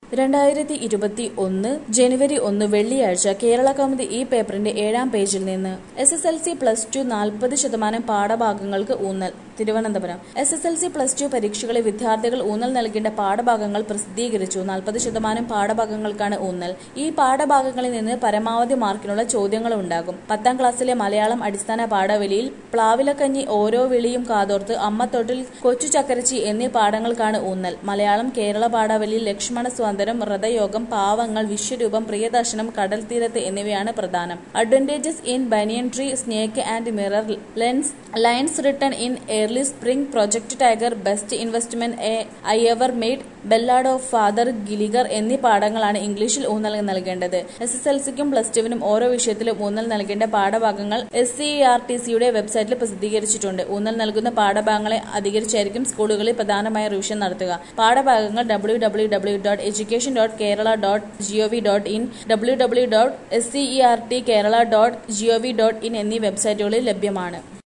രണ്ടായിരത്തി ഇരുപത്തി ഒന്ന് ജനുവരി ഒന്ന് വെള്ളിയാഴ്ച കേരള കൗമുദി ഈ പേപ്പറിന്റെ ഏഴാം പേജിൽ നിന്ന് S S L C plus two നാൽപ്പത് ശതമാനം പാഠഭാഗങ്ങൾക്ക് ഊന്നൽ തിരുവനന്തപുരം S S L C plus two പരീക്ഷകളിൽ വിദ്യാർത്ഥികൾ ഊന്നൽ നൽകേണ്ട പാഠഭാഗങ്ങൾ പ്രസിദ്ധീകരിച്ചു നാൽപ്പത് ശതമാനം പാഠഭാഗങ്ങൾക്കാണ് ഊന്നൽ ഈ പാഠഭാഗങ്ങളിൽ നിന്ന് പരമാവധി മാർക്കിനുള്ള ചോദ്യങ്ങൾ ഉണ്ടാകും പത്താം ക്ലാസ്സിലെ മലയാളം അടിസ്ഥാന പാഠവലിയിൽ പ്ലാവിലക്കഞ്ഞി ഓരോ വിളിയും കാതോർത്ത് അമ്മത്തൊട്ടിൽ കൊച്ചു ചക്കരച്ചി എന്നീ പാഠങ്ങൾക്കാണ് ഊന്നൽ മലയാളം കേരള പാഠാവലിയിൽ ലക്ഷ്മണ സ്വാതന്ത്ര്യം വ്രതയോഗം പാവങ്ങൾ വിശ്വരൂപം പ്രിയദർശനം കടൽ തീരത്ത് എന്നിവയാണ് പ്രധാനം advantages in banyan tree snake and mirror lens lines return in early spring project tiger best investment A I ever made ballad of father Gilligan എന്നീ പാഠങ്ങളാണ് ഇംഗ്ലീഷിൽ ഊന്നൽ നൽകേണ്ടത് എസ് എസ് എൽ സിക്കും പ്ലസ് ടുവിനും ഓരോ വിഷയത്തിലും ഊന്നൽ നൽകേണ്ട പാഠഭാഗങ്ങൾ എസ് സി ആർ ടി സിയുടെ വെബ്സൈറ്റിൽ പ്രസിദ്ധീകരിച്ചിട്ടുണ്ട് ഊന്നൽ നൽകുന്ന പാഠഭാഗങ്ങളെ അധികരിച്ചായിരിക്കും സ്കൂളുകളിൽ പ്രധാനമായ റിവിഷൻ നടത്തുക പാഠഭാഗങ്ങൾ W W W dot education dot Kerala dot G O V dot in W W dot S C E R T Kerala dot G O V dot in എന്നീ വെബ്സൈറ്റുകളിൽ ലഭ്യമാണ്